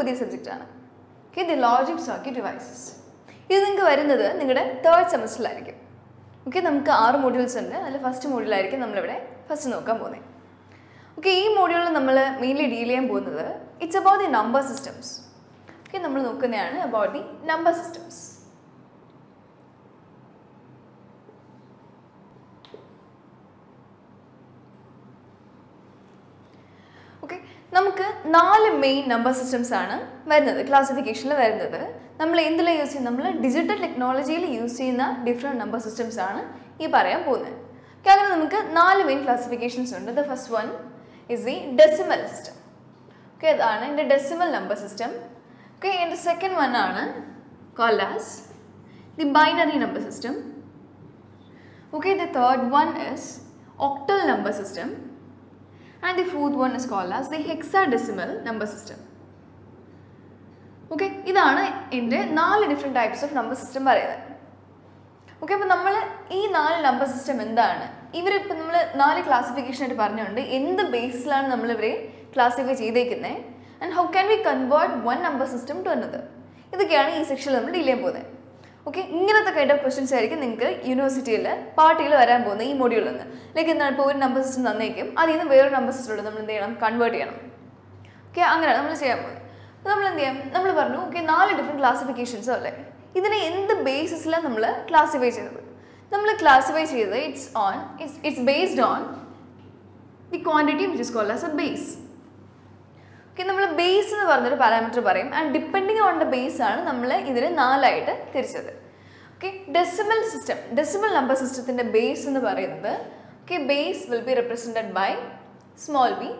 പുതിയ സബ്ജക്റ്റാണ് okay the logic circuit devices ഇത് നിങ്ങൾക്ക് വരുന്നത് നിങ്ങളുടെ തേർഡ് സെമസ്റ്ററിലായിരിക്കും ഓക്കെ നമുക്ക് ആറ് മോഡ്യൂൾസ് ഉണ്ട് അതിൽ ഫസ്റ്റ് മോഡ്യൂളായിരിക്കും നമ്മളിവിടെ ഫസ്റ്റ് നോക്കാൻ പോകുന്നത് ഓക്കെ ഈ മോഡ്യൂളിൽ നമ്മൾ മെയിൻലി ഡീൽ ചെയ്യാൻ പോകുന്നത് it's about the number systems okay നമ്മൾ നോക്കുന്നതാണ് about the number systems okay നമുക്ക് നാല് മെയിൻ നമ്പർ സിസ്റ്റംസ് ആണ് വരുന്നത് ക്ലാസിഫിക്കേഷനിൽ വരുന്നത് നമ്മൾ എന്തിലാണ് യൂസ് ചെയ്യുന്നത് നമ്മൾ ഡിജിറ്റൽ ടെക്നോളജിയിൽ യൂസ് ചെയ്യുന്ന ഡിഫറെൻറ്റ് നമ്പർ സിസ്റ്റംസ് ആണ് ഈ പറയാൻ പോകുന്നത് ഓക്കെ അങ്ങനെ നമുക്ക് നാല് മെയിൻ ക്ലാസിഫിക്കേഷൻസ് ഉണ്ട് the first one is the decimal system okay അതാണ് എൻ്റെ ഡെസിമൽ നമ്പർ സിസ്റ്റം ഓക്കെ എൻ്റെ സെക്കൻഡ് വൺ ആണ് called as the binary number system okay the third one is octal number system and the fourth one is called as the hexadecimal number system okay ഇതാണ് എൻ്റെ നാല് different types of number system പറയുന്നത് okay അപ്പോൾ നമ്മൾ ഈ നാല് number system എന്താണ് ഇവരിപ്പോൾ നമ്മൾ നാല് ക്ലാസിഫിക്കേഷൻ ആയിട്ട് പറഞ്ഞുകൊണ്ട് എന്ത് ബേസിലാണ് നമ്മൾ ഇവരെ ക്ലാസിഫൈ ചെയ്തേക്കുന്നത് and how can we convert one number system to another ഇതൊക്കെയാണ് ഈ സെക്ഷനിൽ നമ്മൾ ഡീൽ ചെയ്യാൻ പോകുന്നത് ഓക്കെ ഇങ്ങനത്തെ കൈൻഡ് ഓഫ് ക്വസ്റ്റൻസ് ആയിരിക്കും നിങ്ങൾക്ക് യൂണിവേഴ്സിറ്റിയിൽ പാർട്ടിയിൽ വരാൻ പോകുന്നത് ഈ മൊഡ്യൂളിൽ നിന്ന് ലൈക്ക് എന്താണ് ഇപ്പോൾ ഒരു നമ്പർ സിസ്റ്റം തന്നേക്കും അതിൽ നിന്ന് വേറൊരു നമ്പർ സിസ്റ്റത്തോട് നമ്മൾ എന്ത് ചെയ്യണം കൺവേർട്ട് ചെയ്യണം ഓക്കെ അങ്ങനെയാണ് നമ്മൾ ചെയ്യാൻ പോകുന്നത് അപ്പോൾ നമ്മൾ എന്ത് ചെയ്യാം നമ്മൾ പറഞ്ഞു ഓക്കെ നാല് ഡിഫറെൻറ്റ് ക്ലാസിഫിക്കേഷൻസോ അല്ലേ ഇതിനെ എന്ത് ബേസിസിലാണ് നമ്മൾ ക്ലാസിഫൈ ചെയ്തത് നമ്മൾ ക്ലാസിഫൈ ചെയ്തത് it's on it's it's based on the quantity which is called as a base okay നമ്മൾ ബേസ് എന്ന് പറഞ്ഞൊരു പാരാമീറ്റർ പറയും and depending on the base ആണ് നമ്മൾ ഇതിനെ നാലായിട്ട് തിരിച്ചത് okay decimal system decimal number സിസ്റ്റത്തിൻ്റെ ബേസ് എന്ന് പറയുന്നത് okay base will be represented by small b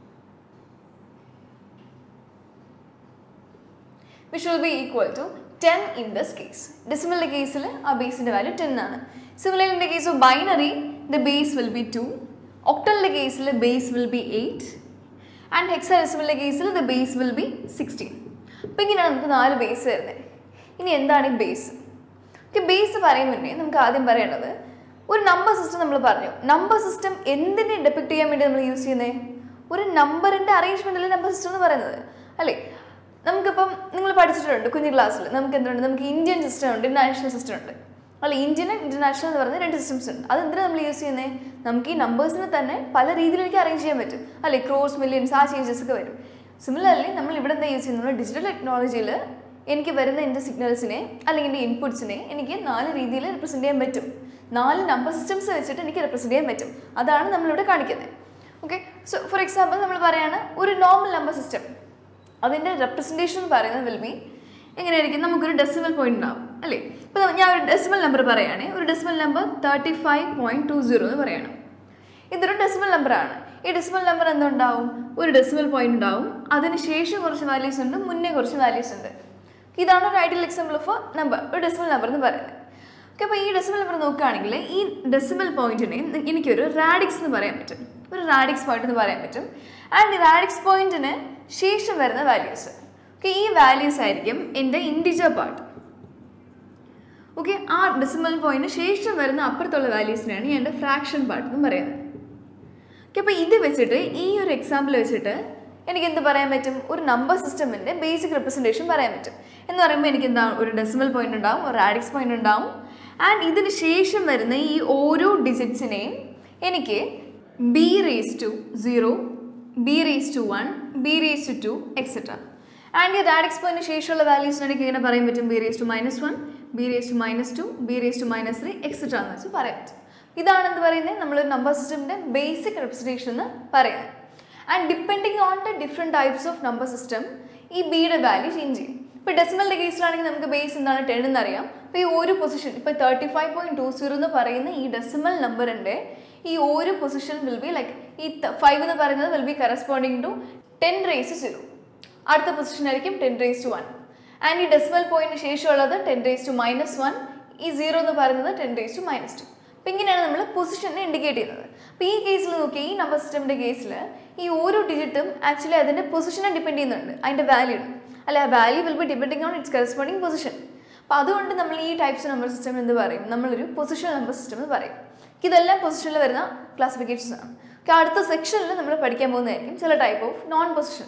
which will be equal to ten in this case ഡെസിമലിൻ്റെ കേസിൽ ആ ബേസിൻ്റെ വാല്യൂ ടെൻ ആണ് സിമിലറിൻ്റെ case of binary the base will be two ഒക്ടലിൻ്റെ കേസിൽ base will be eight and ഹെക്സാഡെസിമലിൻ്റെ കേസിൽ the base will be sixteen അപ്പോൾ ഇങ്ങനെയാണ് നമുക്ക് നാല് ബേസ് വരുന്നത് ഇനി എന്താണ് ഈ ബേസ് ഓക്കെ ബേസ് പറയും മുന്നേ നമുക്ക് ആദ്യം പറയേണ്ടത് ഒരു നമ്പർ സിസ്റ്റം നമ്മൾ പറഞ്ഞു നമ്പർ സിസ്റ്റം എന്തിനെ ഡെപ്പിക്ട് ചെയ്യാൻ വേണ്ടി നമ്മൾ യൂസ് ചെയ്യുന്നത് ഒരു നമ്പറിൻ്റെ അറേഞ്ച്മെൻറ്റല്ലേ നമ്പർ സിസ്റ്റം എന്ന് പറയുന്നത് അല്ലേ നമുക്കിപ്പം നിങ്ങൾ പഠിച്ചിട്ടുണ്ട് കുഞ്ഞു ക്ലാസ്സിൽ നമുക്ക് എന്തുണ്ട് നമുക്ക് ഇന്ത്യൻ സിസ്റ്റം ഉണ്ട് ഇന്റർനാഷണൽ സിസ്റ്റം ഉണ്ട് അല്ല ഇന്ത്യൻ ഇന്റർനാഷണൽ എന്ന് പറയുന്ന രണ്ട് സിസ്റ്റംസ് ഉണ്ട് അത് എന്തിനാണ് നമ്മൾ യൂസ് ചെയ്യുന്നത് നമുക്ക് ഈ നമ്പേഴ്സിനെ തന്നെ പല രീതിയിലേക്ക് അറേഞ്ച് ചെയ്യാൻ പറ്റും അല്ലെ ക്രോസ് മില്യൻസ് ആ ചേഞ്ചസ് ഒക്കെ വരും സിമിലർലി നമ്മൾ ഇവിടെ എന്താ യൂസ് ചെയ്യുന്നത് ഡിജിറ്റൽ ടെക്നോളജിയിൽ എനിക്ക് വരുന്ന എൻ്റെ സിഗ്നൽസിനെ അല്ലെങ്കിൽ എൻ്റെ ഇൻപുട്സിനെ എനിക്ക് നാല് രീതിയിൽ റെപ്രസെൻറ്റ് ചെയ്യാൻ പറ്റും നാല് നമ്പർ സിസ്റ്റംസ് വെച്ചിട്ട് എനിക്ക് റെപ്രസെൻറ്റ് ചെയ്യാൻ പറ്റും അതാണ് നമ്മളിവിടെ കാണിക്കുന്നത് ഓക്കെ സോ ഫോർ എക്സാമ്പിൾ നമ്മൾ പറയാണ് ഒരു നോർമൽ നമ്പർ സിസ്റ്റം അതിൻ്റെ റെപ്രസെൻറ്റേഷൻ എന്ന് പറയുന്നത് വിൽ ബി എങ്ങനെയായിരിക്കും നമുക്കൊരു ഡെസിമൽ പോയിന്റ് ഉണ്ടാവും അല്ലേ ഇപ്പോൾ ഞാൻ ഒരു ഡെസിമൽ നമ്പർ പറയുകയാണെ ഒരു decimal number thirty five point two zero എന്ന് പറയണം ഇതൊരു ഡെസിമൽ നമ്പറാണ് ഈ ഡെസിമൽ നമ്പർ എന്തുണ്ടാവും ഒരു ഡെസിമൽ പോയിന്റ് ഉണ്ടാവും അതിന് ശേഷം കുറച്ച് വാല്യൂസ് ഉണ്ട് മുന്നേ കുറച്ച് വാല്യൂസ് ഉണ്ട് ഇതാണ് ഒരു ഐഡിയൽ എക്സാമ്പിൾ ഓഫ് നമ്പർ ഒരു ഡെസിമൽ നമ്പർ എന്ന് പറയുന്നത് ഓക്കെ അപ്പോൾ ഈ ഡെസിമൽ നമ്പർ നോക്കുകയാണെങ്കിൽ ഈ ഡെസിമൽ പോയിന്റിനെ എനിക്കൊരു റാഡിക്സ് എന്ന് പറയാൻ പറ്റും ഒരു റാഡിക്സ് പോയിന്റ് എന്ന് പറയാൻ പറ്റും ആൻഡ് ഈ റാഡിക്സ് പോയിന്റിന് ശേഷം വരുന്ന വാല്യൂസ് ഓക്കെ ഈ വാല്യൂസ് ആയിരിക്കും എൻ്റെ ഇൻഡിജർ പാർട്ട് ഓക്കെ ആ ഡെസിമൽ പോയിന്റിന് ശേഷം വരുന്ന അപ്പുറത്തുള്ള വാല്യൂസിനാണ് ഞാൻ എൻ്റെ ഫ്രാക്ഷൻ പാർട്ട് എന്ന് പറയുന്നത് ഓക്കെ അപ്പോൾ ഇത് വെച്ചിട്ട് ഈ ഒരു എക്സാമ്പിൾ വെച്ചിട്ട് എനിക്ക് എന്ത് പറയാൻ പറ്റും ഒരു നമ്പർ സിസ്റ്റമിൻ്റെ ബേസിക് റെപ്രസെൻറ്റേഷൻ പറയാൻ പറ്റും എന്ന് പറയുമ്പോൾ എനിക്ക് എന്താ ഒരു ഡെസിമൽ പോയിന്റ് ഉണ്ടാവും ഒരു റാഡിക്സ് പോയിന്റ് ഉണ്ടാവും ആൻഡ് ഇതിന് ശേഷം വരുന്ന ഈ ഓരോ ഡിജിറ്റ്സിനെയും എനിക്ക് b raise to zero B raise to one b raise to two etcetera and ഈ റാഡിക്സ് പോയിന്റിന് ശേഷമുള്ള വാല്യൂസിന് എനിക്ക് ഇങ്ങനെ പറയാൻ പറ്റും b raise to minus one b raise to minus two b raise to minus three etcetera എന്ന് വെച്ച് പറയാൻ പറ്റും ഇതാണ് എന്ത് പറയുന്നത് നമ്മളൊരു നമ്പർ സിസ്റ്റമിൻ്റെ ബേസിക് റെപ്രസെൻറ്റേഷൻ എന്ന് പറയുന്നത് and depending on the different types of number system ഈ ബിയുടെ വാല്യൂ ചേഞ്ച് ചെയ്യും ഇപ്പോൾ ഡെസിമലിൻ്റെ കേസിലാണെങ്കിൽ നമുക്ക് ബേസ് എന്താണ് ടെൻ എന്നറിയാം അപ്പോൾ ഈ ഒരു പൊസിഷൻ ഇപ്പോൾ thirty five point two zero എന്ന് പറയുന്ന ഈ ഡെസിമൽ നമ്പറിൻ്റെ ഈ ഒരു പൊസിഷൻ വിൽ ബി ലൈക്ക് ഈ ഫൈവ് എന്ന് പറയുന്നത് will be corresponding to ten raise zero അടുത്ത പൊസിഷൻ ആയിരിക്കും ten raise to one and ഈ ഡെസിമൽ പോയിന്റിന് ശേഷമുള്ളത് ten raise to minus one ഈ സീറോ എന്ന് പറയുന്നത് ten raise to minus two അപ്പോൾ ഇങ്ങനെയാണ് നമ്മൾ പൊസിഷനെ ഇൻഡിക്കേറ്റ് ചെയ്യുന്നത് അപ്പോൾ ഈ കേസിൽ നോക്കി ഈ നമ്പർ സിസ്റ്റമിൻ്റെ കേസിൽ ഈ ഓരോ ഡിജിറ്റും ആക്ച്വലി അതിൻ്റെ പൊസിഷനെ ഡിപ്പെൻഡ് ചെയ്യുന്നുണ്ട് അതിൻ്റെ വാല്യൂ അല്ല ആ value will be depending on its corresponding position അപ്പോൾ അതുകൊണ്ട് നമ്മൾ ഈ ടൈപ്സ് നമ്പർ സിസ്റ്റം എന്ന് പറയും നമ്മളൊരു പൊസിഷൻ നമ്പർ സിസ്റ്റം എന്ന് പറയും ഇതെല്ലാം പൊസിഷനിൽ വരുന്ന ക്ലാസിഫിക്കേഷൻസ് ആണ് ഓക്കെ അടുത്ത സെക്ഷനിൽ നമ്മൾ പഠിക്കാൻ പോകുന്നതായിരിക്കും ചില ടൈപ്പ് ഓഫ് നോൺ പൊസിഷൻ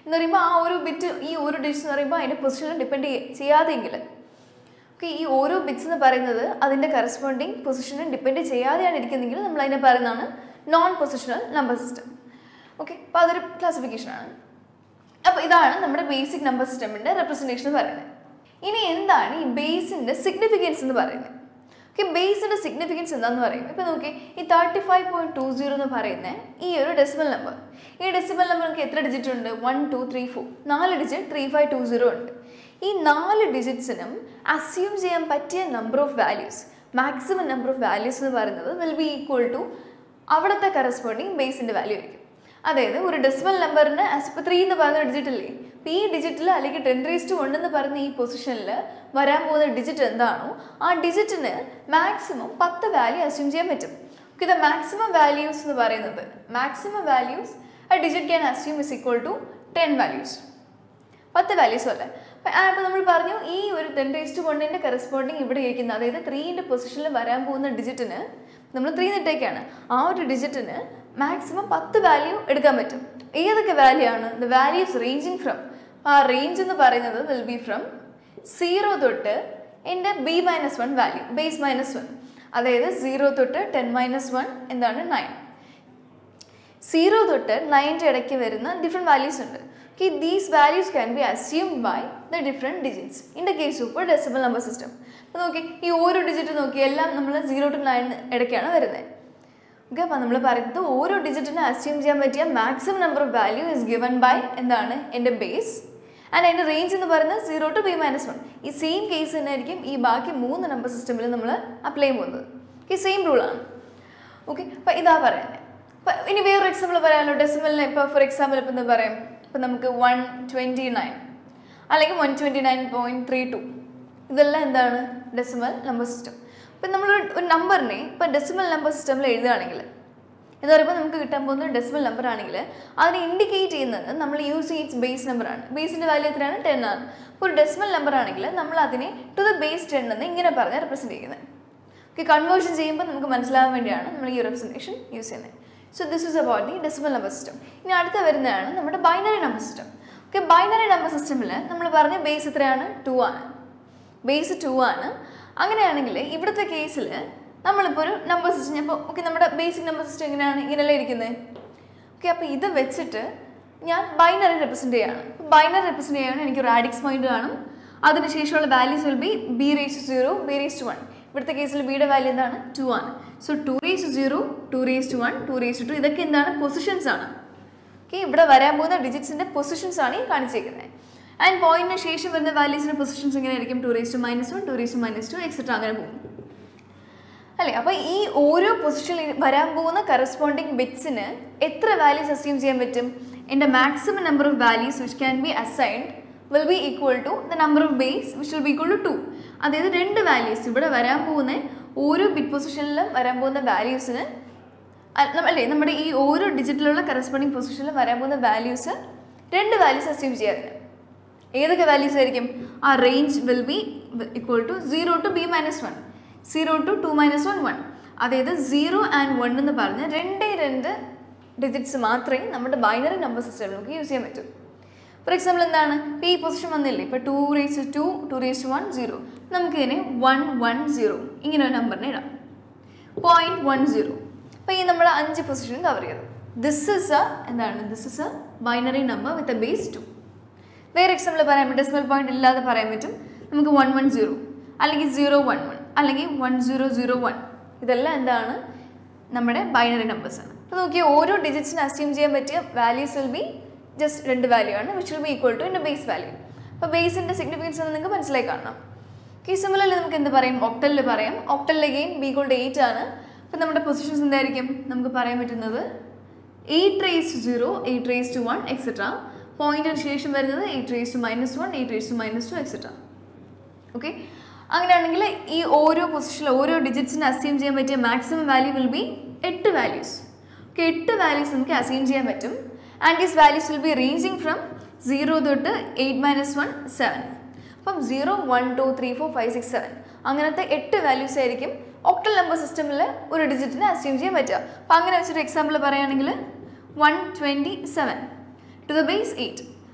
എന്ന് പറയുമ്പോൾ ആ ഒരു ബിറ്റ് ഈ ഒരു ഡിജിറ്റ് എന്ന് പറയുമ്പോൾ അതിൻ്റെ പൊസിഷനിൽ ഡിപ്പെൻഡ് ചെയ്യാതെയെങ്കിൽ ഓക്കെ ഈ ഓരോ ബിറ്റ്സ് എന്ന് പറയുന്നത് അതിൻ്റെ കറസ്പോണ്ടിങ് പൊസിഷനെ ഡിപ്പെൻഡ് ചെയ്യാതെയാണ് ഇരിക്കുന്നതെങ്കിൽ നമ്മൾ അതിനെ പറയുന്നതാണ് non positional number system okay അപ്പോൾ അതൊരു ക്ലാസിഫിക്കേഷനാണ് അപ്പോൾ ഇതാണ് നമ്മുടെ ബേസിക് നമ്പർ സിസ്റ്റമിൻ്റെ റെപ്രസെൻറ്റേഷൻ എന്ന് പറയുന്നത് ഇനി എന്താണ് ഈ ബേസിൻ്റെ സിഗ്നിഫിക്കൻസ് എന്ന് പറയുന്നത് ഓക്കെ ബേസിൻ്റെ സിഗ്നിഫിക്കൻസ് എന്താണെന്ന് പറയും ഇപ്പോൾ നോക്കി ഈ thirty five point two zero എന്ന് പറയുന്ന ഈ ഒരു ഡെസിമൽ നമ്പർ ഈ ഡെസിമൽ നമ്പർ നമുക്ക് എത്ര ഡിജിറ്റ് ഉണ്ട് വൺ ടു ത്രീ ഫോർ നാല് digit three five two zero ഉണ്ട് ഈ നാല് ഡിജിറ്റ്സിനും അസ്യൂം ചെയ്യാൻ പറ്റിയ number of values maximum number of values എന്ന് പറയുന്നത് വിൽ ബി ഈക്വൽ ടു അവിടുത്തെ കറസ്പോണ്ടിങ് ബേസിൻ്റെ വാല്യൂ ആയിരിക്കും അതായത് ഒരു ഡെസിമൽ നമ്പറിന് ഇപ്പോൾ ത്രീ എന്ന് പറയുന്ന ഡിജിറ്റ് അല്ലേ അപ്പോൾ ഈ ഡിജിറ്റിൽ അല്ലെങ്കിൽ ടെൻ റേസ് ടു എന്ന് പറയുന്ന ഈ പൊസിഷനിൽ വരാൻ പോകുന്ന ഡിജിറ്റ് എന്താണോ ആ ഡിജിറ്റിന് മാക്സിമം പത്ത് വാല്യൂ അസ്യൂം ചെയ്യാൻ പറ്റും ഓക്കെ ഇത് മാക്സിമം വാല്യൂസ് എന്ന് പറയുന്നത് മാക്സിമം വാല്യൂസ് ആ digit can assume is equal to ten values പത്ത് വാല്യൂസും അല്ലേ അപ്പോൾ നമ്മൾ പറഞ്ഞു ഈ ഒരു ടെൻ റേസ് ടു വണ്ണിൻ്റെ കറസ്പോണ്ടിങ് ഇവിടെ ഇരിക്കുന്ന അതായത് ത്രീൻ്റെ പൊസിഷനിൽ വരാൻ പോകുന്ന ഡിജിറ്റിന് നമ്മൾ ത്രീ നിട്ടേക്കാണ് ആ ഒരു ഡിജിറ്റിന് മാക്സിമം പത്ത് വാല്യൂ എടുക്കാൻ പറ്റും ഏതൊക്കെ വാല്യൂ ആണ് ദ വാല്യൂസ് റേഞ്ചിങ് ഫ്രം ആ റേഞ്ച് എന്ന് പറയുന്നത് വിൽ ബി ഫ്രം സീറോ തൊട്ട് എൻ്റെ b minus one value base minus one അതായത് സീറോ തൊട്ട് ടെൻ മൈനസ് വൺ എന്താണ് നയൻ സീറോ തൊട്ട് നയൻ്റെ ഇടയ്ക്ക് വരുന്ന ഡിഫറെൻറ്റ് വാല്യൂസ് ഉണ്ട് okay these values can be assumed by the different digits in the case of decimal number system അപ്പോൾ നോക്കി ഈ ഓരോ ഡിജിറ്റ് നോക്കി എല്ലാം നമ്മൾ സീറോ ടു നയൻ ഇടയ്ക്കാണ് വരുന്നത് ഓക്കെ അപ്പോൾ നമ്മൾ പറയുന്നത് ഓരോ ഡിജിറ്റിന് അസ്യൂം ചെയ്യാൻ പറ്റിയ maximum number of value is given by എന്താണ് എൻ്റെ ബേസ് ആൻഡ് അതിൻ്റെ റേഞ്ച് എന്ന് പറയുന്നത് zero to b minus one ഈ സെയിം കേസ് തന്നെ ആയിരിക്കും ഈ ബാക്കി മൂന്ന് നമ്പർ സിസ്റ്റമിൽ നമ്മൾ അപ്ലൈ ചെയ്യുന്നത് ഈ സെയിം റൂളാണ് ഓക്കെ അപ്പോൾ ഇതാ പറയുന്നത് അപ്പോൾ ഇനി വേറൊരു എക്സാമ്പിൾ പറയാമല്ലോ ഡെസിമലിന് ഇപ്പോൾ ഫോർ എക്സാമ്പിൾ ഇപ്പോൾ എന്താ പറയാം ഇപ്പോൾ നമുക്ക് വൺ ട്വൻറ്റി നയൻ അല്ലെങ്കിൽ one twenty nine point three two ഇതെല്ലാം എന്താണ് ഡെസിമൽ നമ്പർ സിസ്റ്റം ഇപ്പം നമ്മൾ ഒരു നമ്പറിനെ ഇപ്പോൾ ഡെസിമൽ നമ്പർ സിസ്റ്റമിൽ എഴുതുകയാണെങ്കിൽ എന്ന് പറയുമ്പോൾ നമുക്ക് കിട്ടാൻ പോകുന്ന ഡെസിമൽ നമ്പർ ആണെങ്കിൽ അതിനെ ഇൻഡിക്കേറ്റ് ചെയ്യുന്നത് നമ്മൾ യൂസ് ചെയ്ത് ബേസ് നമ്പറാണ് ബേസിൻ്റെ വാല്യൂ എത്രയാണ് ടെൻ ആണ് അപ്പോൾ ഒരു ഡെസിമൽ നമ്പർ ആണെങ്കിൽ നമ്മൾ അതിനെ ടു ദ ബേസ് ടെൻ എന്ന് ഇങ്ങനെ പറഞ്ഞ് റെപ്രസെൻറ്റ് ചെയ്യുന്നത് ഓക്കെ കൺവേർഷൻ ചെയ്യുമ്പോൾ നമുക്ക് മനസ്സിലാവാൻ വേണ്ടിയാണ് നമ്മൾ ഈ റെപ്രസെൻറ്റേഷൻ യൂസ് ചെയ്യുന്നത് so this is about the decimal number system ഇനി അടുത്ത വരുന്നതാണ് നമ്മുടെ binary number system okay binary number സിസ്റ്റമിൽ നമ്മൾ പറഞ്ഞ ബേസ് എത്രയാണ് ടു ആണ് ബേസ് ടു ആണ് അങ്ങനെയാണെങ്കിൽ ഇവിടുത്തെ കേസിൽ നമ്മളിപ്പോൾ ഒരു നമ്പർ സിസ്റ്റം ഇപ്പോൾ ഓക്കെ നമ്മുടെ ബേസിക് നമ്പർ സിസ്റ്റം എങ്ങനെയാണ് ഇങ്ങനെയല്ലേ ഇരിക്കുന്നത് ഓക്കെ അപ്പോൾ ഇത് വെച്ചിട്ട് ഞാൻ ബൈനറി റെപ്രസെൻറ്റ് ചെയ്യാണ് ബൈനറി റെപ്രസെൻറ്റ് ചെയ്യാൻ എനിക്ക് റാഡിക്സ് പോയിന്റ് കാണും അതിനുശേഷമുള്ള values will be B raise zero B raise to one ഇവിടുത്തെ കേസിൽ ബിയുടെ വാല്യൂ എന്താണ് ടു ആണ് so two raise zero two raise to one two raise to two എന്താണ് പൊസിഷൻസ് ആണ് ഓക്കെ ഇവിടെ വരാൻ പോകുന്ന ഡിജിറ്റ്സിൻ്റെ പൊസിഷൻസ് ആണ് ഈ കാണിച്ചേക്കുന്നത് ആൻഡ് പോയിന്റിന് ശേഷം വരുന്ന വാല്യൂസിൻ്റെ പൊസിഷൻസ് എങ്ങനെയായിരിക്കും two raise to minus one two raise to minus two etcetera അങ്ങനെ പോകും അല്ലേ അപ്പോൾ ഈ ഓരോ പൊസിഷനിൽ വരാൻ പോകുന്ന കറസ്പോണ്ടിങ് ബിറ്റ്സിന് എത്ര വാല്യൂസ് അസ്യൂം ചെയ്യാൻ പറ്റും എൻ്റെ maximum number of values which can be assigned will be equal to the number of base which will be equal to two അതായത് രണ്ട് വാല്യൂസ് ഇവിടെ വരാൻ പോകുന്ന ഓരോ ബിറ്റ് പൊസിഷനിലും വരാൻ പോകുന്ന വാല്യൂസിന് അല്ലേ നമ്മുടെ ഈ ഓരോ ഡിജിറ്റിലുള്ള കറസ്പോണ്ടിങ് പൊസിഷനിലും വരാൻ പോകുന്ന വാല്യൂസ് രണ്ട് വാല്യൂസ് അസ്യൂം ചെയ്യാതിന് ഏതൊക്കെ വാല്യൂസ് ആയിരിക്കും ആ range will be equal to zero to b minus one zero to two minus one one അതായത് സീറോ ആൻഡ് വൺ എന്ന് പറഞ്ഞ് രണ്ടേ രണ്ട് ഡിജിറ്റ്സ് മാത്രമേ നമ്മുടെ ബൈനറി നമ്പർ സിസ്റ്റം നമുക്ക് യൂസ് ചെയ്യാൻ പറ്റൂ ഫോർ എക്സാമ്പിൾ എന്താണ് ഇപ്പോൾ ഈ പൊസിഷൻ വന്നില്ലേ ഇപ്പോൾ two raise to two raise one zero നമുക്കിതിനെ വൺ വൺ സീറോ ഇങ്ങനെ ഒരു നമ്പറിനെ ഇടാം പോയിൻറ്റ് വൺ സീറോ അപ്പോൾ ഈ നമ്മൾ അഞ്ച് പൊസിഷൻ കവർ ചെയ്തു ദിസ് ഇസ് എ എന്താണ് this is a binary number with a base two വേറെ എക്സാമ്പിൾ പറയാൻ പറ്റും ഡെസിമൽ പോയിന്റ് ഇല്ലാതെ പറയാൻ പറ്റും നമുക്ക് വൺ വൺ സീറോ അല്ലെങ്കിൽ സീറോ വൺ വൺ അല്ലെങ്കിൽ വൺ സീറോ സീറോ വൺ ഇതെല്ലാം എന്താണ് നമ്മുടെ ബൈനറി നമ്പേഴ്സ് ആണ് അപ്പോൾ നോക്കിയാൽ ഓരോ ഡിജിറ്റ്സിന് അസ്യൂം ചെയ്യാൻ പറ്റിയ വാല്യൂസ് വിൽ ബി ജസ്റ്റ് രണ്ട് വാല്യൂ ആണ് which will be equal to എൻ്റെ ബേസ് വാല്യൂ അപ്പോൾ ബേസിൻ്റെ സിഗ്നിഫിക്കൻസ് എന്ന് നിങ്ങൾക്ക് മനസ്സിലായി കാണണം ഓക്കെ സിമിലർലി നമുക്ക് എന്ത് പറയും ഒക്ടലിൽ പറയാം ഒക്ടലിൽ again b equal to eight ആണ് അപ്പോൾ നമ്മുടെ പൊസിഷൻസ് എന്തായിരിക്കും നമുക്ക് പറയാൻ പറ്റുന്നത് eight raise to zero eight raise to one etcetera പോയിന്റിന് ശേഷം വരുന്നത് eight raise to minus one eight raise to minus two etcetera okay അങ്ങനെയാണെങ്കിൽ ഈ ഓരോ പൊസിഷനിൽ ഓരോ ഡിജിറ്റ്സിന് അസ്യൂം ചെയ്യാൻ പറ്റിയ മാക്സിമം വാല്യൂ വിൽ ബി എട്ട് വാല്യൂസ് ഓക്കെ എട്ട് വാല്യൂസ് നമുക്ക് അസ്യൂം ചെയ്യാൻ പറ്റും and these values will be ranging from zero തൊട്ട് എയ്റ്റ് മൈനസ് വൺ സെവൻ അപ്പം zero one two three four five six seven അങ്ങനത്തെ എട്ട് വാല്യൂസ് ആയിരിക്കും ഒക്ടൽ നമ്പർ സിസ്റ്റമിൽ ഒരു ഡിജിറ്റിന് അസ്യൂം ചെയ്യാൻ പറ്റുക അപ്പം അങ്ങനെ വെച്ചൊരു എക്സാമ്പിൾ പറയുകയാണെങ്കിൽ one twenty seven to the base eight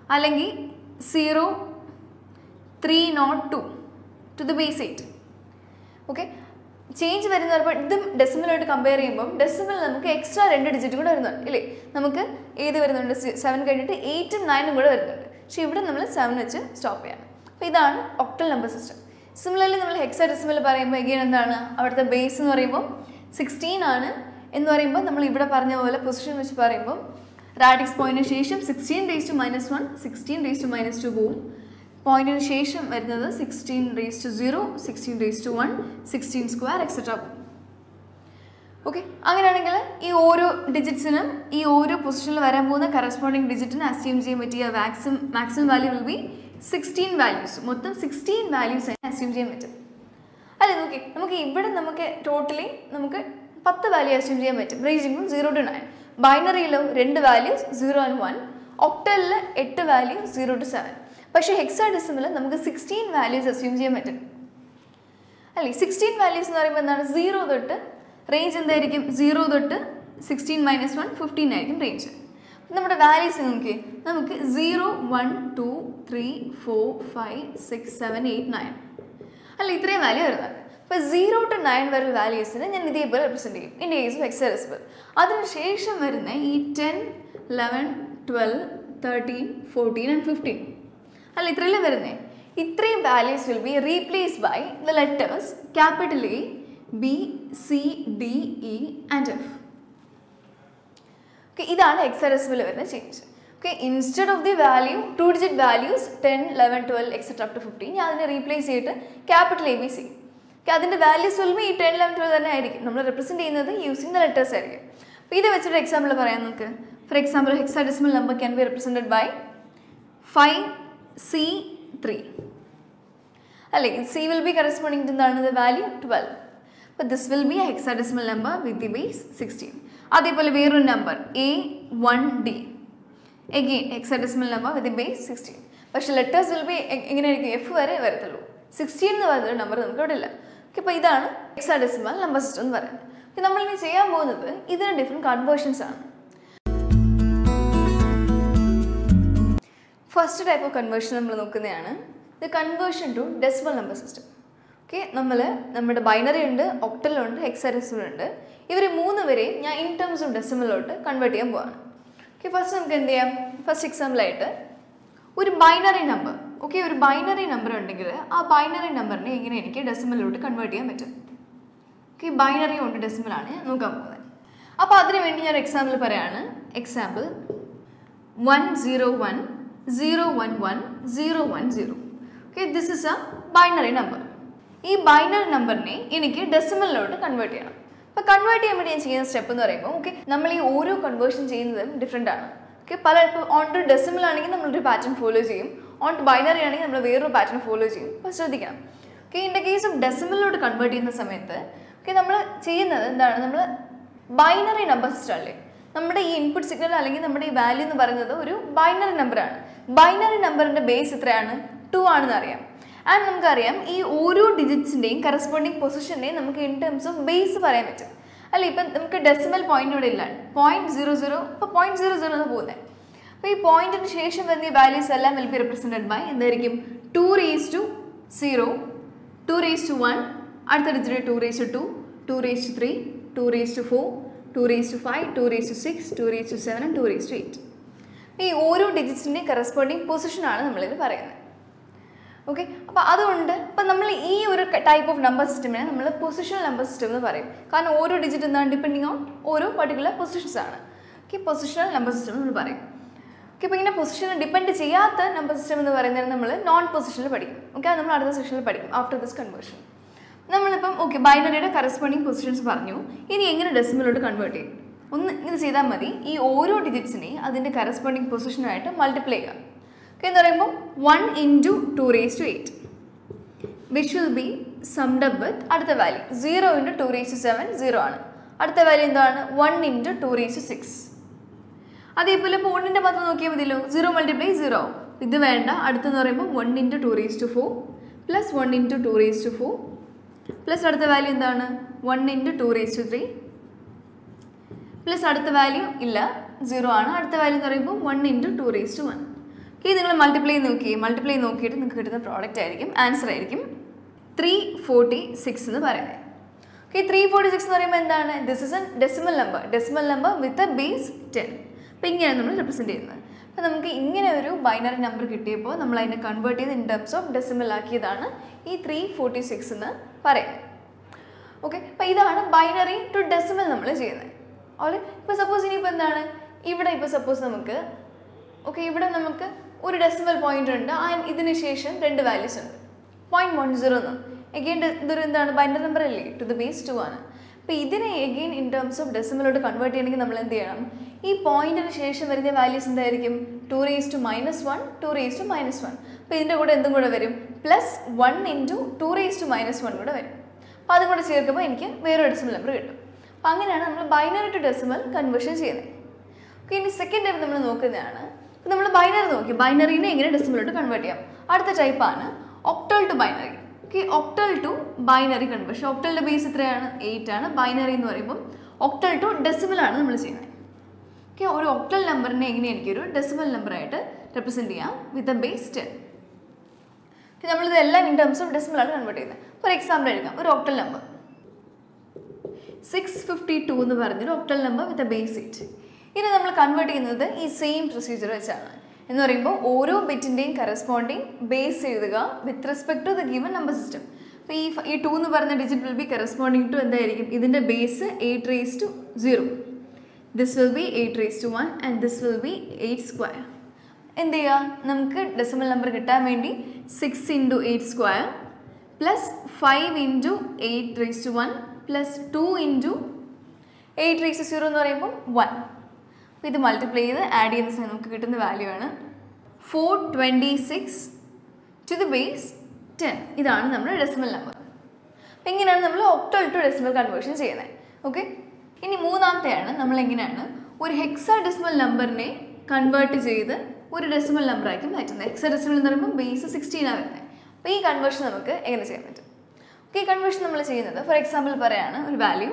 അല്ലെങ്കിൽ zero three nought two to the base eight okay change വരുന്ന പറയുമ്പോൾ ഇതും ഡെസിമലായിട്ട് കമ്പയർ ചെയ്യുമ്പോൾ ഡെസിമൽ നമുക്ക് എക്സ്ട്രാ രണ്ട് ഡിജിറ്റ് കൂടെ വരുന്നുണ്ട് ഇല്ലേ നമുക്ക് ഏത് വരുന്നുണ്ട് സെവൻ കഴിഞ്ഞിട്ട് എയ്റ്റും നയനും കൂടെ വരുന്നുണ്ട് പക്ഷേ ഇവിടെ നമ്മൾ സെവൻ വെച്ച് സ്റ്റോപ്പ് ചെയ്യണം അപ്പോൾ ഇതാണ് ഒക്ടൽ നമ്പർ സിസ്റ്റം സിമിലർലി നമ്മൾ ഹെക്സാ ഡെസിമൽ പറയുമ്പോൾ എഗെയിൻ എന്താണ് അവിടുത്തെ ബേസ് എന്ന് പറയുമ്പോൾ സിക്സ്റ്റീൻ ആണ് എന്ന് പറയുമ്പോൾ നമ്മൾ ഇവിടെ പറഞ്ഞ പോലെ പൊസിഷൻ വെച്ച് പറയുമ്പോൾ റാഡിക്സ് പോയിന്റിന് ശേഷം sixteen raise to minus one sixteen raise to minus two പോവും പോയിന്റിന് ശേഷം വരുന്നത് sixteen raise to zero sixteen raise to one sixteen square etcetera പോകും ഓക്കെ അങ്ങനെയാണെങ്കിൽ ഈ ഓരോ ഡിജിറ്റ്സിനും ഈ ഓരോ പൊസിഷനിൽ വരാൻ പോകുന്ന കറസ്പോണ്ടിങ് ഡിജിറ്റിന് അസ്യൂം ചെയ്യാൻ പറ്റിയ maximum maximum value will be sixteen values മൊത്തം സിക്സ്റ്റീൻ വാല്യൂസ് അസ്യൂം ചെയ്യാൻ പറ്റും അല്ലേ നോക്കി നമുക്ക് ഇവിടെ നമുക്ക് ടോട്ടലി നമുക്ക് പത്ത് വാല്യൂ അസ്യൂം ചെയ്യാൻ പറ്റും ranging from zero to nine ബൈനറിയിലോ രണ്ട് വാല്യൂസ് സീറോ ആൻഡ് വൺ ഒക്ടലിൽ എട്ട് വാല്യൂ സീറോ ടു സെവൻ പക്ഷേ ഹെക്സാ ഡെസിമിൽ നമുക്ക് സിക്സ്റ്റീൻ വാല്യൂസ് അസ്യൂം ചെയ്യാൻ പറ്റും അല്ലേ സിക്സ്റ്റീൻ വാല്യൂസ് എന്ന് പറയുമ്പോൾ എന്താണ് സീറോ തൊട്ട് റേഞ്ച് എന്തായിരിക്കും സീറോ തൊട്ട് സിക്സ്റ്റീൻ മൈനസ് വൺ ഫിഫ്റ്റീൻ ആയിരിക്കും റേഞ്ച് നമ്മുടെ വാല്യൂസ് നോക്കി നമുക്ക് zero one two three four five six seven eight nine അല്ല ഇത്രയും വാല്യൂ വരുന്നത് അപ്പോൾ സീറോ ടു നയൻ വരെ വാല്യൂസിനെ ഞാൻ ഇതേപോലെ റെപ്രസെൻറ്റ് ചെയ്യും ഇൻ കേസ് ഓഫ് എക്സറസിബിൾ അതിനുശേഷം വരുന്ന ഈ ten eleven twelve thirteen fourteen and fifteen അല്ല ഇത്രയല്ലേ വരുന്നേ ഇത്രയും values will be replace by the letters capital A B C D E and F okay ഇതാണ് എക്സറസിബിൾ വരുന്ന change okay instead of the value two digit values ten eleven twelve etcetera up to fifteen ഞാൻ അതിനെ replace ചെയ്തിട്ട് capital A B C okay അതിൻ്റെ values വരുമ്പോൾ ഈ ten eleven twelve തന്നെ ആയിരിക്കും നമ്മൾ റെപ്രസെൻറ്റ് ചെയ്യുന്നത് യൂസിങ് ദ ലെറ്റേഴ്സ് ആയിരിക്കും അപ്പോൾ ഇത് വെച്ചൊരു എക്സാമ്പിൾ പറയാം നമുക്ക് for example hexadecimal number can be represented by five C three അല്ലേ C will be corresponding to എന്താണ് ദ വാല്യൂ ട്വൽവ് അപ്പോൾ this will be a hexadecimal number with the base sixteen അതേപോലെ വേറൊരു നമ്പർ A one D again hexadecimal number with the base sixteen പക്ഷേ letters will be എങ്ങനെയായിരിക്കും F വരെ വരത്തുള്ളൂ sixteen എന്ന് പറയുന്നൊരു നമ്പർ നമുക്ക് ഇവിടെ ഇല്ല ഓക്കെ അപ്പോൾ ഇതാണ് ഹെക്സാഡെസിമൽ നമ്പർ സിസ്റ്റം എന്ന് പറയുന്നത് അപ്പോൾ നമ്മളിനി ചെയ്യാൻ പോകുന്നത് ഇതിന് ഡിഫറെൻറ്റ് കൺവേർഷൻസ് ആണ് ഫസ്റ്റ് ടൈപ്പ് ഓഫ് കൺവേർഷൻ നമ്മൾ നോക്കുന്നതാണ് the conversion to decimal number system okay നമ്മൾ നമ്മുടെ ബൈനറി ഉണ്ട് ഒക്ടലുണ്ട് ഹെക്സാഡെസിമൽ ഉണ്ട് ഇവർ മൂന്ന് പേരെ ഞാൻ ഇൻ ടേംസ് ഓഫ് ഡെസിമലോട്ട് കൺവേർട്ട് ചെയ്യാൻ പോവാണ് ഓക്കെ ഫസ്റ്റ് നമുക്ക് എന്ത് ചെയ്യാം ഫസ്റ്റ് എക്സാമ്പിളായിട്ട് ഒരു ബൈനറി നമ്പർ ഓക്കെ ഒരു ബൈനറി നമ്പർ ഉണ്ടെങ്കിൽ ആ ബൈനറി നമ്പറിനെ എങ്ങനെ എനിക്ക് ഡെസിമലിലോട്ട് കൺവേർട്ട് ചെയ്യാൻ പറ്റും ഓക്കെ ബൈനറി കൊണ്ട് ഡെസിമലാണ് ഞാൻ നോക്കാൻ പോകുന്നത് അപ്പോൾ അതിന് വേണ്ടി ഞാൻ എക്സാമ്പിൾ പറയാണ് example one zero one zero one one zero one zero okay this is a binary number ഈ ബൈനറി നമ്പറിനെ എനിക്ക് ഡെസിമലിലോട്ട് കൺവേർട്ട് ചെയ്യണം അപ്പോൾ കൺവേർട്ട് ചെയ്യാൻ വേണ്ടി ഞാൻ ചെയ്യുന്ന സ്റ്റെപ്പ് എന്ന് പറയുമ്പോൾ ഓക്കെ നമ്മൾ ഈ ഓരോ കൺവേർഷൻ ചെയ്യുന്നതും ഡിഫറെൻ്റ് ആണ് ഓക്കെ പല ഇപ്പോൾ ഓൺ ടു ഡെസിമൽ ആണെങ്കിൽ നമ്മളൊരു പാറ്റേൺ ഫോളോ ചെയ്യും ഓൺ ടു ബൈനറി ആണെങ്കിൽ നമ്മൾ വേറൊരു പാറ്റേൺ ഫോളോ ചെയ്യും അപ്പോൾ ശ്രദ്ധിക്കണം okay in the case of ഡെസിമലിലോട്ട് കൺവേർട്ട് ചെയ്യുന്ന സമയത്ത് ഓക്കെ നമ്മൾ ചെയ്യുന്നത് എന്താണ് നമ്മൾ ബൈനറി നമ്പർ സിസ്റ്റം അല്ലേ നമ്മുടെ ഈ ഇൻപുട്ട് സിഗ്നൽ അല്ലെങ്കിൽ നമ്മുടെ ഈ വാല്യൂ എന്ന് പറയുന്നത് ഒരു ബൈനറി നമ്പറാണ് ബൈനറി നമ്പറിൻ്റെ ബേസ് എത്രയാണ് ടു ആണെന്ന് അറിയാം ആൻഡ് നമുക്കറിയാം ഈ ഓരോ ഡിജിറ്റ്സിൻ്റെയും കറസ്പോണ്ടിങ് പൊസിഷൻ്റെയും നമുക്ക് ഇൻ ടേംസ് ഓഫ് ബേസ് പറയാൻ പറ്റും അല്ല ഇപ്പം നമുക്ക് ഡെസിമൽ പോയിന്റ് ഇവിടെ ഇല്ല പോയിന്റ് സീറോ സീറോ ഇപ്പോൾ പോയിന്റ് സീറോ സീറോ എന്ന് പോകുന്നത് അപ്പോൾ ഈ പോയിന്റിന് ശേഷം വരുന്ന ഈ വാല്യൂസ് എല്ലാം വിൽ ബി റെപ്രസെൻറ്റഡ് ബൈ എന്തായിരിക്കും two raise to zero two raise to one അടുത്ത digit two raise to two two raise to three two raise to four two raise to five two raise to six two raise to seven two raise to eight ഈ ഓരോ ഡിജിറ്റ്സിൻ്റെയും corresponding പൊസിഷനാണ് നമ്മളിത് പറയുന്നത് okay അപ്പോൾ അതുകൊണ്ട് ഇപ്പം നമ്മൾ ഈ ഒരു ടൈപ്പ് ഓഫ് നമ്പർ സിസ്റ്റമിനെ നമ്മൾ പൊസിഷണൽ നമ്പർ സിസ്റ്റം എന്ന് പറയും കാരണം ഓരോ ഡിജിറ്റ് എന്താണ് ഡിപ്പെൻഡിങ് ഓൺ ഓരോ പർട്ടിക്കുലർ പൊസിഷൻസ് ആണ് ഓക്കെ പൊസിഷണൽ നമ്പർ സിസ്റ്റം എന്ന് പറയും ഓക്കെ ഇപ്പോൾ ഇങ്ങനെ പൊസിഷനെ ഡിപ്പെൻഡ് ചെയ്യാത്ത നമ്പർ സിസ്റ്റം എന്ന് പറയുന്നത് നമ്മൾ നോൺ പൊസിഷനിൽ പഠിക്കും ഓക്കെ അത് നമ്മൾ അടുത്ത സെക്ഷനിൽ പഠിക്കും ആഫ്റ്റർ ദിസ് കൺവേർഷൻ നമ്മളിപ്പം ഓക്കെ ബൈനറിയുടെ കറസ്പോണ്ടിങ് പൊസിഷൻസ് പറഞ്ഞു ഇനി എങ്ങനെ ഡെസിമലോട്ട് കൺവേർട്ട് ചെയ്യും ഒന്ന് ഇങ്ങനെ ചെയ്താൽ മതി ഈ ഓരോ ഡിജിറ്റ്സിനെയും അതിൻ്റെ കറസ്പോണ്ടിങ് പൊസിഷനുമായിട്ട് മൾട്ടിപ്ലൈ ചെയ്യുക ഓക്കെ എന്ന് പറയുമ്പോൾ one into two raise to eight which will be summed up with അടുത്ത value zero into two raise to seven zero ആണ് അടുത്ത വാല്യൂ എന്താണ് one into two raise to six അതേപോലെ ഇപ്പോൾ വണ്ണിൻ്റെ മാത്രം നോക്കിയാൽ മതിയല്ലോ സീറോ മൾട്ടിപ്ലൈ സീറോ ഇത് വേണ്ട അടുത്തെന്ന് പറയുമ്പോൾ one into two raise to four plus one into two raise to four plus അടുത്ത വാല്യൂ എന്താണ് one into two raise to three plus അടുത്ത വാല്യൂ ഇല്ല സീറോ ആണ് അടുത്ത വാല്യൂ എന്ന് പറയുമ്പോൾ one into two raise to one ഈ നിങ്ങൾ മൾട്ടിപ്ലൈ നോക്കി മൾട്ടിപ്ലൈ നോക്കിയിട്ട് നിങ്ങൾക്ക് കിട്ടുന്ന പ്രോഡക്റ്റ് ആയിരിക്കും ആൻസർ ആയിരിക്കും ത്രീ ഫോർട്ടി സിക്സ് എന്ന് പറയുന്നത് ഓക്കെ ത്രീ ഫോർട്ടി സിക്സ് എന്ന് പറയുമ്പോൾ എന്താണ് this is a decimal number decimal number with a base ten അപ്പോൾ ഇങ്ങനെയാണ് നമ്മൾ റെപ്രസെൻറ്റ് ചെയ്യുന്നത് അപ്പോൾ നമുക്ക് ഇങ്ങനെ ഒരു ബൈനറി നമ്പർ കിട്ടിയപ്പോൾ നമ്മൾ അതിനെ കൺവേർട്ട് ചെയ്ത് ഇൻ ടേംസ് ഓഫ് ഡെസിമൽ ആക്കിയതാണ് ഈ ത്രീ ഫോർട്ടി സിക്സ് എന്ന് പറയുന്നത് ഓക്കെ അപ്പോൾ ഇതാണ് ബൈനറി ടു ഡെസിമൽ നമ്മൾ ചെയ്യുന്നത് ഓളെ ഇപ്പോൾ സപ്പോസ് ഇനിയിപ്പോൾ എന്താണ് ഇവിടെ ഇപ്പോൾ സപ്പോസ് നമുക്ക് ഓക്കെ ഇവിടെ നമുക്ക് ഒരു ഡെസിമൽ പോയിന്റ് ഉണ്ട് ആ ഇതിന് ശേഷം രണ്ട് വാല്യൂസ് ഉണ്ട് പോയിന്റ് വൺ സീറോ എന്ന് എഗെയിൻ ഇതൊരു എന്താണ് ബൈനറി നമ്പർ അല്ലേ ടു ദ ബേസ് ടു ആണ് അപ്പോൾ ഇതിനെ എഗെയിൻ ഇൻ ടേംസ് ഓഫ് ഡെസിമലോട്ട് കൺവേർട്ട് ചെയ്യണമെങ്കിൽ നമ്മൾ എന്ത് ചെയ്യണം ഈ പോയിന്റിന് ശേഷം വരുന്ന വാല്യൂസ് എന്തായിരിക്കും two raise to minus one two raise to minus one അപ്പോൾ ഇതിൻ്റെ കൂടെ എന്തും കൂടെ വരും plus one into two raise to minus one കൂടെ വരും അപ്പോൾ അതും കൂടെ ചേർക്കുമ്പോൾ എനിക്ക് വേറൊരു ഡെസിമൽ നമ്പർ കിട്ടും അപ്പോൾ അങ്ങനെയാണ് നമ്മൾ ബൈനറി ടു ഡെസിമൽ കൺവേർഷൻ ചെയ്യുന്നത് ഓക്കെ ഇനി സെക്കൻഡ് ടൈപ്പ് നമ്മൾ നോക്കുന്നതാണ് ഇപ്പോൾ നമ്മൾ ബൈനറി നോക്കി ബൈനറിനെ എങ്ങനെ ഡെസിമലോട്ട് കൺവേർട്ട് ചെയ്യാം അടുത്ത ടൈപ്പാണ് octal to binary okay octal to binary conversion ഒക്ടലിൻ്റെ ബേസ് എത്രയാണ് എയ്റ്റ് ആണ് ബൈനറി എന്ന് പറയുമ്പോൾ ഒക്ടൽ ടു ഡെസിമലാണ് നമ്മൾ ചെയ്യുന്നത് ഓക്കെ ഒരു ഒക്ടൽ നമ്പറിനെ എങ്ങനെ എനിക്കൊരു ഡെസിമൽ നമ്പറായിട്ട് റെപ്രസെൻറ്റ് ചെയ്യാം വിത്ത് എ ബേസ് ടെൻ നമ്മളിത് എല്ലാം ഇൻ ടേംസ് ഓഫ് ഡെസിമലാണ് കൺവേർട്ട് ചെയ്യുന്നത് ഫോർ എക്സാമ്പിൾ എടുക്കാം ഒരു octal number six fifty two എന്ന് പറഞ്ഞൊരു octal number with a base eight ഇത് നമ്മൾ കൺവേർട്ട് ചെയ്യുന്നത് ഈ സെയിം പ്രൊസീജിയർ വെച്ചാണ് എന്ന് പറയുമ്പോൾ ഓരോ ബിറ്റിൻ്റെയും കറസ്പോണ്ടിങ് ബേസ് എഴുതുക with respect to the given number system അപ്പോൾ ഈ ഈ ടു എന്ന് പറയുന്ന digit will be corresponding to എന്തായിരിക്കും ഇതിൻ്റെ base eight raise to zero this will be eight raise to one and this will be eight square എന്ത് ചെയ്യുക നമുക്ക് ഡെസിമൽ നമ്പർ കിട്ടാൻ വേണ്ടി six into eight square plus five into eight raise to one plus two into eight raise to zero എന്ന് പറയുമ്പോൾ one അപ്പോൾ ഇത് multiply ചെയ്ത് ആഡ് ചെയ്യുന്ന സമയം നമുക്ക് കിട്ടുന്ന വാല്യൂ ആണ് four twenty six to the base ten ഇതാണ് നമ്മുടെ ഡെസിമൽ നമ്പർ അപ്പോൾ ഇങ്ങനെയാണ് നമ്മൾ ഒക്ടൽ ടു ഡെസിമൽ കൺവേർഷൻ ചെയ്യുന്നത് ഓക്കെ ഇനി മൂന്നാമത്തെയാണ് നമ്മൾ എങ്ങനെയാണ് ഒരു ഹെക്സാ ഡെസിമൽ നമ്പറിനെ കൺവേർട്ട് ചെയ്ത് ഒരു ഡെസിമൽ നമ്പറാക്കി മാറ്റുന്നത് ഹെക്സാ ഡെസിമൽ എന്ന് പറയുമ്പോൾ ബേസ് സിക്സ്റ്റീനാണ് വരുന്നത് അപ്പോൾ ഈ കൺവേർഷൻ നമുക്ക് എങ്ങനെ ചെയ്യാൻ പറ്റും ഓക്കെ ഈ കൺവേർഷൻ നമ്മൾ ചെയ്യുന്നത് ഫോർ എക്സാമ്പിൾ പറയാണ് ഒരു value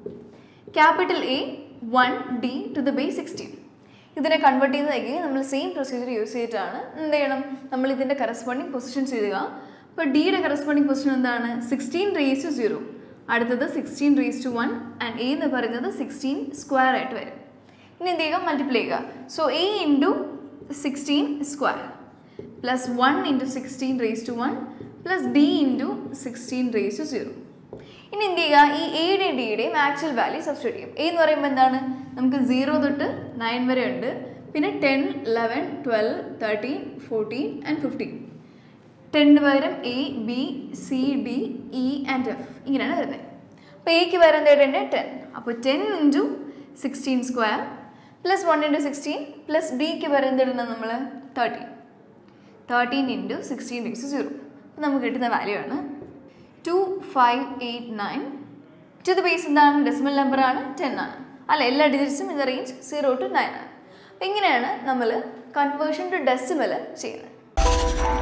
capital A one D to the base sixteen ഇതിനെ കൺവേർട്ട് ചെയ്യുന്നതെങ്കിൽ നമ്മൾ സെയിം പ്രൊസീജിയർ യൂസ് ചെയ്തിട്ടാണ് എന്ത് ചെയ്യണം നമ്മൾ ഇതിൻ്റെ കറസ്പോണ്ടിങ് പൊസിഷൻസ് എഴുതുക ഇപ്പോൾ ഡിയുടെ കറസ്പോണ്ടിങ് പൊസിഷൻ എന്താണ് സിക്സ്റ്റീൻ റേസ് ടു സീറോ അടുത്തത് sixteen raise to one and A എന്ന് പറയുന്നത് സിക്സ്റ്റീൻ സ്ക്വയർ ആയിട്ട് വരും ഇനി എന്ത് ചെയ്യുക മൾട്ടിപ്ലൈ ചെയ്യുക so A into sixteen square plus one into sixteen raise to one plus D into sixteen raise to zero ഇനി എന്ത് ചെയ്യുക ഈ എയുടെയും ഡിയുടെയും ആക്ച്വൽ വാല്യൂ സബ്സ്റ്റിറ്റ്യൂട്ട് ചെയ്യും എ എന്ന് പറയുമ്പോൾ എന്താണ് നമുക്ക് സീറോ തൊട്ട് നയൻ വരെ ഉണ്ട് പിന്നെ ten eleven twelve thirteen fourteen and fifteen ടെന്നിന് പകരം A B C D E and F ഇങ്ങനെയാണ് വരുന്നത് അപ്പോൾ എക്ക് പകരം എന്താ ഇടേണ്ടത് ടെൻ അപ്പോൾ ten into sixteen square plus one into sixteen plus ഡിക്ക് പകരം എന്ത് ഇടണം നമ്മൾ thirteen thirteen into sixteen raise zero അപ്പോൾ നമുക്ക് കിട്ടുന്ന വാല്യൂ ആണ് two five eight nine to the base എന്താണ് ഡെസിമൽ നമ്പർ ആണ് ടെൻ ആണ് അല്ല എല്ലാ ഡിജിറ്റ്സും in the range zero to nine ആണ് അപ്പോൾ ഇങ്ങനെയാണ് നമ്മൾ കൺവേർഷൻ ടു ഡെസിമൽ ചെയ്യുന്നത്